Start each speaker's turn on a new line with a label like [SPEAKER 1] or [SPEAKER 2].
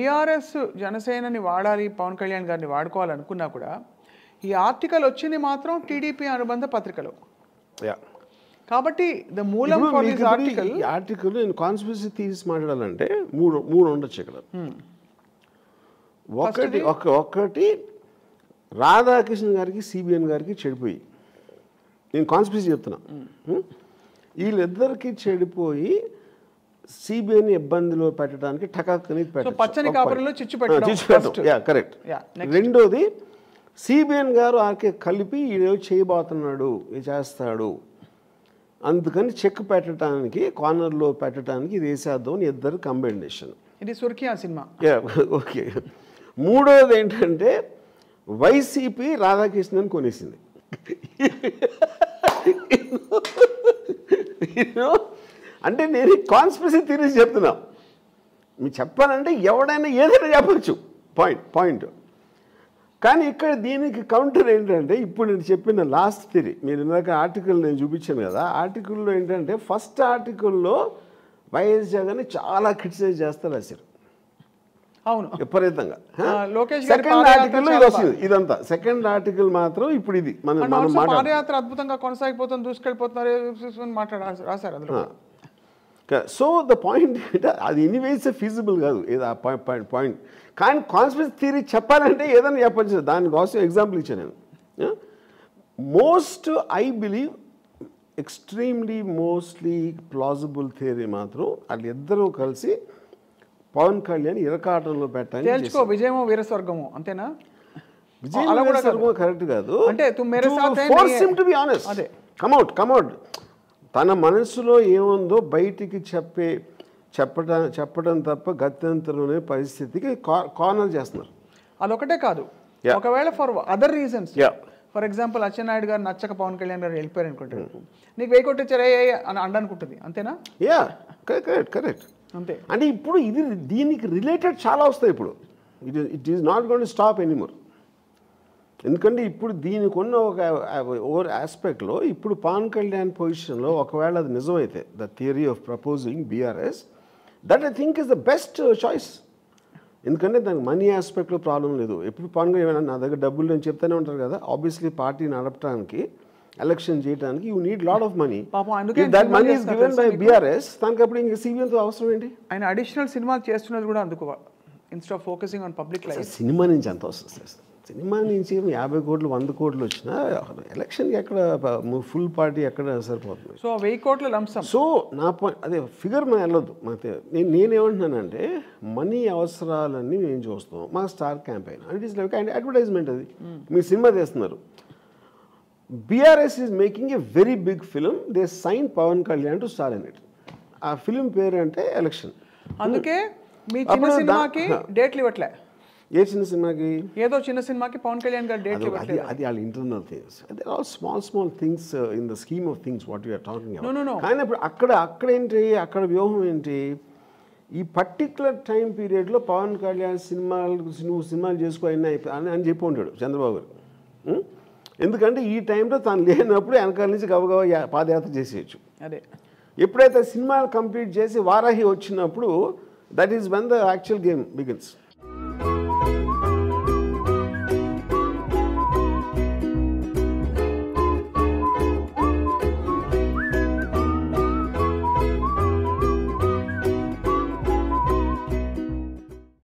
[SPEAKER 1] BRS జనసేనని వాడాలి పవన్ కళ్యాణ్ గారిని వాడుకోవాలనుకున్నా కూడా ఈ ఆర్టికల్ వచ్చింది మాత్రం టీడీపీ అనుబంధ పత్రికలో
[SPEAKER 2] యా
[SPEAKER 1] కాబట్టి ద మూలం ఫర్ దిస్ ఆర్టికల్
[SPEAKER 2] ఈ ఆర్టికల్ నేను కాన్స్పిరసీ తీసి మాట్లాడాలంటే మూడు మూడు ఉండొచ్చు ఇక్కడ ఒకటి ఒక ఒకటి రాధాకృష్ణ గారికి సిబిఎన్ గారికి చెడిపోయి నేను కాన్స్పిరసీ చెప్తున్నా హ్మ్? వీళ్ళిద్దరికి చెడిపోయి సిబిఐని ఇబ్బందిలో పెట్టడానికి టకాక్ అనేది పెట్టచ్చు.
[SPEAKER 1] పచ్చని
[SPEAKER 2] ఒక
[SPEAKER 1] కాపురంలో
[SPEAKER 2] point.
[SPEAKER 1] చిచ్చు పెట్టడం
[SPEAKER 2] ఆ, చిచ్చు పెట్టడం
[SPEAKER 1] first.
[SPEAKER 2] Yeah correct
[SPEAKER 1] Yeah, next.
[SPEAKER 2] రెండోది సిబిఎన్ గారు ఆకే కలిపి ఈడేదో చేయబోతున్నాడు ఇది చేస్తాడు అందుకని చెక్ పెట్టడానికి కార్నర్లో పెట్టడానికి ఇది వేసేద్దాం అని ఇద్దరు కంబైనేషన్
[SPEAKER 1] ఇది సుర్ఖియా సినిమా
[SPEAKER 2] యా ఓకే మూడోది ఏంటంటే వైసీపీ రాధాకృష్ణన్ కొనేసింది You know? అంటే నేను కాన్స్పిరసీ థీరీస్ చెప్తున్నా మీరు చెప్పాలంటే ఎవడైనా ఏదైనా చెప్పచ్చు పాయింట్ పాయింట్ కానీ ఇక్కడ దీనికి కౌంటర్ ఏంటంటే ఇప్పుడు నేను చెప్పిన లాస్ట్ థిరీ మీరు ఇందాక ఆర్టికల్ నేను చూపించాను కదా ఆర్టికల్లో ఏంటంటే ఫస్ట్ ఆర్టికల్లో వైఎస్ జగన్ చాలా క్రిటిసైజ్ చేస్తారు రాశారు
[SPEAKER 1] అవును
[SPEAKER 2] విపరీతంగా
[SPEAKER 1] ఆ, లోకేష్ గారి
[SPEAKER 2] సెకండ్
[SPEAKER 1] పాదయాత్ర
[SPEAKER 2] ఆర్టికల్
[SPEAKER 1] చాలా
[SPEAKER 2] వస్తుంది ఇదంతా సెకండ్ ఆర్టికల్ మాత్రం ఇప్పుడు ఇది మనం
[SPEAKER 1] అండ్
[SPEAKER 2] మనం
[SPEAKER 1] ఆల్సో
[SPEAKER 2] మాట్లాడు
[SPEAKER 1] పాదయాత్ర అద్భుతంగా కొనసాగిపోతుంది దూసుకెళ్ళిపోతున్నారు మాట్లాడారు రాశారు అందులో
[SPEAKER 2] సో ద పాయింట్ అది ఎనీవేస్ ఫీజిబుల్ కాదు ఏదో ఆ పాయింట్ పాయింట్ కానీ కాన్స్పిరసీ థియరీ చెప్పాలంటే ఏదైనా చెప్పచ్చు దానికోసం ఎగ్జాంపుల్ ఇచ్చాను నేను most I believe extremely mostly plausible theory మాత్రం వాళ్ళిద్దరూ కలిసి పవన్ కళ్యాణ్ ఇరకాటంలో పెట్టాలని
[SPEAKER 1] తేల్చుకో విజయమో వీరస్వర్గమో అంతేనా
[SPEAKER 2] విజయ్
[SPEAKER 1] అలా కూడా
[SPEAKER 2] సర్గో కరెక్ట్ కాదు
[SPEAKER 1] అంటే తు మేరే సాథ్ హై
[SPEAKER 2] ఫోర్స్
[SPEAKER 1] नहीं
[SPEAKER 2] హిమ్
[SPEAKER 1] है.
[SPEAKER 2] టు బి ఆనెస్ట్
[SPEAKER 1] అదే.
[SPEAKER 2] కమౌట్ కమౌట్ తన మనసులో ఏముందో బయటికి చెప్పే చెప్పడం చెప్పడం తప్ప గత్యంతరమే పరిస్థితికి కార్నర్ చేస్తున్నారు
[SPEAKER 1] అదొకటే కాదు
[SPEAKER 2] Yeah.
[SPEAKER 1] ఒకవేళ for other reasons
[SPEAKER 2] Yeah.
[SPEAKER 1] For example Atchannaidu garu నచ్చక పవన్ కళ్యాణ్ గారు వెళ్ళిపోయారు అనుకుంటారు నీకు వెయ్యి కొట్టించారే అని అండనుకుంటుంది అంతేనా
[SPEAKER 2] యా కరెక్ట్ కరెక్ట్ కరెక్ట్
[SPEAKER 1] అంతే
[SPEAKER 2] అంటే ఇప్పుడు ఇది దీనికి రిలేటెడ్ చాలా వస్తాయి ఇప్పుడు it it is not gonna stop anymore ఎందుకంటే ఇప్పుడు దీనికి ఉన్న ఒక ఓవర్ ఆస్పెక్ట్లో ఇప్పుడు పవన్ కళ్యాణ్ పొజిషన్లో ఒకవేళ అది నిజమైతే the theory of proposing BRS that I think is the best choice ఎందుకంటే దానికి మనీ ఆస్పెక్ట్లో ప్రాబ్లం లేదు ఎప్పుడు పవన్ కళ్యాణ్ నా దగ్గర డబ్బులు నేను చెప్తానే ఉంటారు కదా ఆబ్వియస్లీ పార్టీ నడపడానికి ఎలక్షన్ చేయడానికి you need lot of money
[SPEAKER 1] పాపం అందుకే
[SPEAKER 2] దట్
[SPEAKER 1] సినిమాలు
[SPEAKER 2] మనీ ఇస్
[SPEAKER 1] చేస్తున్నారు
[SPEAKER 2] గివెన్ బై
[SPEAKER 1] తెలుసా మీకు?
[SPEAKER 2] బీఆర్ఎస్ దానికి అప్పుడు ఇంక సిబిఎన్తో అవసరం ఏంటి
[SPEAKER 1] ఆయన అడిషనల్ సినిమాలు చేస్తున్నది కూడా అందుకు instead of focusing on public life
[SPEAKER 2] సినిమా నుంచి ఎంత వస్తుంది సినిమా నుంచి యాభై కోట్లు వంద కోట్లు వచ్చినా ఎలక్షన్కి ఎక్కడ ఫుల్ పార్టీ ఎక్కడ సరిపోతుంది
[SPEAKER 1] సో వెయ్యి కోట్ల లంసం
[SPEAKER 2] సో నా పాయింట్ అదే ఫిగర్ మనం వెళ్ళొద్దు మాకు నేను నేనేమంటున్నానంటే మనీ అవసరాలన్నీ నేను చూస్తాం మా star campaign it is like advertisement అది మీరు సినిమా తీస్తున్నారు BRS is making a very big film they sign Pawan Kalyan to star in it ఆ ఫిలిం పేరు అంటే ఎలక్షన్
[SPEAKER 1] అందుకే మీ చిన్న
[SPEAKER 2] అప్పుడు దా-
[SPEAKER 1] సినిమాకి డేట్లు ఇవ్వట్లే
[SPEAKER 2] ఏ చిన్న సినిమాకి
[SPEAKER 1] ఏదో చిన్న సినిమాకి పవన్ కళ్యాణ్ గారు డేట్లు
[SPEAKER 2] అది అది
[SPEAKER 1] ఇవ్వట్లేదు
[SPEAKER 2] అది వాళ్ళ ఇంటర్నల్ థింగ్స్ అదే all small small things in the scheme of things what you're talking
[SPEAKER 1] No, no, no.
[SPEAKER 2] కానీ ఇప్పుడు అక్కడ అక్కడ ఏంటి అక్కడ వ్యూహం ఏంటి ఈ పర్టికులర్ టైం పీరియడ్లో పవన్ కళ్యాణ్ సినిమాలు నువ్వు సినిమాలు చేసుకో అయినా అయిపో- అని అని చెప్పి ఉంటాడు చంద్రబాబు గారు ఉం? ఎందుకంటే ఈ టైంలో తను లేనప్పుడు వెనకాల నుంచి గబగబా యా- పాదయాత్ర చేసేయచ్చు
[SPEAKER 1] అదే
[SPEAKER 2] ఎప్పుడైతే సినిమాలు కంప్లీట్ చేసి వారాహి వచ్చినప్పుడు that is when the actual game begins